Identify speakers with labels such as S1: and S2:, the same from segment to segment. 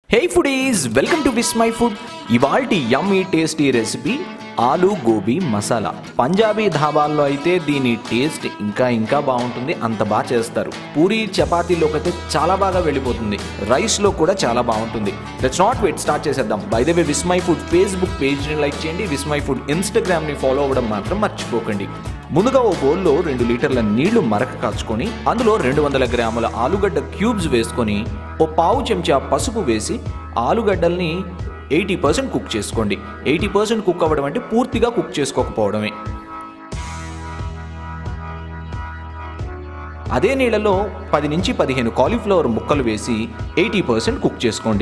S1: hey foodies welcome to Vismai food ఇవాల్టి yummy tasty recipe ఆలు గోబీ మసాలా పంజాబీ ధాబాల్లో అయితే దీని టేస్ట్ ఇంకా ఇంకా బాగుంటుంది అంత బాగా చేస్తారు పూరి చపాతీలోకి అయితే చాలా బాగా వెళ్ళిపోతుంది రైస్లో కూడా చాలా బాగుంటుంది లెట్స్ నాట్ వెయిట్ స్టార్ట్ చేసేద్దాం by the way Vismai food Facebook పేజ్ని లైక్ చేయండి విస్ మై ఫుడ్ ఇన్స్టాగ్రామ్ని ఫాలో అవ్వడం మాత్రం మర్చిపోకండి ముందుగా ఓ బౌల్లో రెండు లీటర్ల నీళ్లు మరక కాచుకొని అందులో రెండు వందల గ్రాముల ఆలుగడ్డ క్యూబ్స్ వేసుకొని ఓ పావు చెంచా పసుపు వేసి ఆలుగడ్డల్ని ఎయిటీ పర్సెంట్ కుక్ చేసుకోండి ఎయిటీ పర్సెంట్ కుక్ అవ్వడం అంటే పూర్తిగా కుక్ చేసుకోకపోవడమే అదే నీళ్ళలో పది నుంచి పదిహేను కాలీఫ్లవర్ ముక్కలు వేసి ఎయిటీ పర్సెంట్ కుక్ చేసుకోండి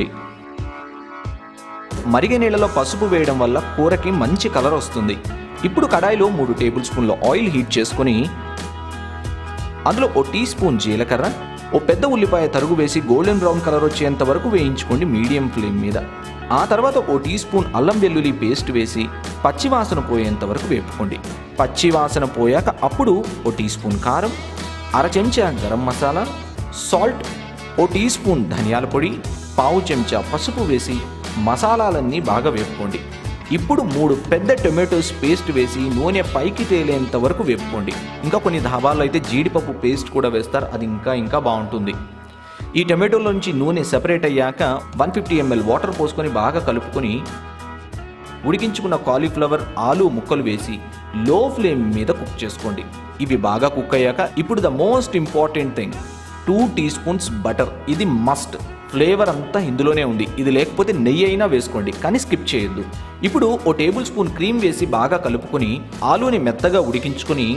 S1: మరిగే నీళ్ళలో పసుపు వేయడం వల్ల కూరకి మంచి కలర్ వస్తుంది ఇప్పుడు కడాయిలో మూడు టేబుల్ స్పూన్ల ఆయిల్ హీట్ చేసుకొని అందులో ఓ టీ స్పూన్ జీలకర్ర ఓ పెద్ద ఉల్లిపాయ తరుగు వేసి గోల్డెన్ బ్రౌన్ కలర్ వచ్చేంత వరకు వేయించుకోండి మీడియం ఫ్లేమ్ మీద ఆ తర్వాత ఓ టీ స్పూన్ అల్లం వెల్లుల్లి పేస్ట్ వేసి పచ్చివాసన పోయేంత వరకు వేపుకోండి పచ్చివాసన పోయాక అప్పుడు ఓ టీ స్పూన్ కారం అర చెంచా గరం మసాలా సాల్ట్ ఓ టీ స్పూన్ ధనియాల పొడి పావు చెంచా పసుపు వేసి మసాలాలన్నీ బాగా వేపుకోండి ఇప్పుడు మూడు పెద్ద టొమాటోస్ పేస్ట్ వేసి నూనె పైకి తేలేంత వరకు వేపుకోండి ఇంకా కొన్ని ధాబాల్లో అయితే జీడిపప్పు పేస్ట్ కూడా వేస్తారు అది ఇంకా ఇంకా బాగుంటుంది ఈ టొమాటోలో నుంచి నూనె సెపరేట్ అయ్యాక వన్ ఫిఫ్టీ ఎంఎల్ వాటర్ పోసుకొని బాగా కలుపుకొని ఉడికించుకున్న కాలీఫ్లవర్ ఆలు ముక్కలు వేసి లో ఫ్లేమ్ మీద కుక్ చేసుకోండి ఇవి బాగా కుక్ అయ్యాక ఇప్పుడు the most important thing two teaspoons butter ఇది మస్ట్ ఫ్లేవర్ అంతా ఇందులోనే ఉంది ఇది లేకపోతే నెయ్యి అయినా వేసుకోండి కానీ స్కిప్ చేయొద్దు ఇప్పుడు ఓ టేబుల్ స్పూన్ క్రీమ్ వేసి బాగా కలుపుకొని ఆలూని మెత్తగా ఉడికించుకొని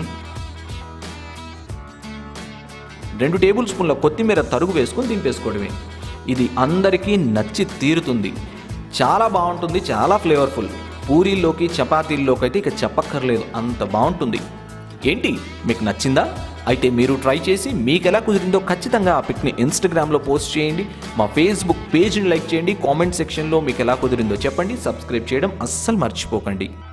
S1: రెండు టేబుల్ స్పూన్ల కొత్తిమీర తరుగు వేసుకొని దింపేసుకోవడమే ఇది అందరికీ నచ్చి తీరుతుంది చాలా బాగుంటుంది చాలా ఫ్లేవర్ఫుల్ పూరీల్లోకి చపాతీల్లోకి అయితే ఇక చెప్పక్కర్లేదు అంత బాగుంటుంది ఏంటి మీకు నచ్చిందా అయితే మీరు ట్రై చేసి మీకు ఎలా కుదిరిందో ఖచ్చితంగా ఆ పిక్ని ఇన్స్టాగ్రామ్లో పోస్ట్ చేయండి మా ఫేస్బుక్ పేజ్ని లైక్ చేయండి కామెంట్ సెక్షన్లో మీకు ఎలా కుదిరిందో చెప్పండి సబ్స్క్రైబ్ చేయడం అస్సలు మర్చిపోకండి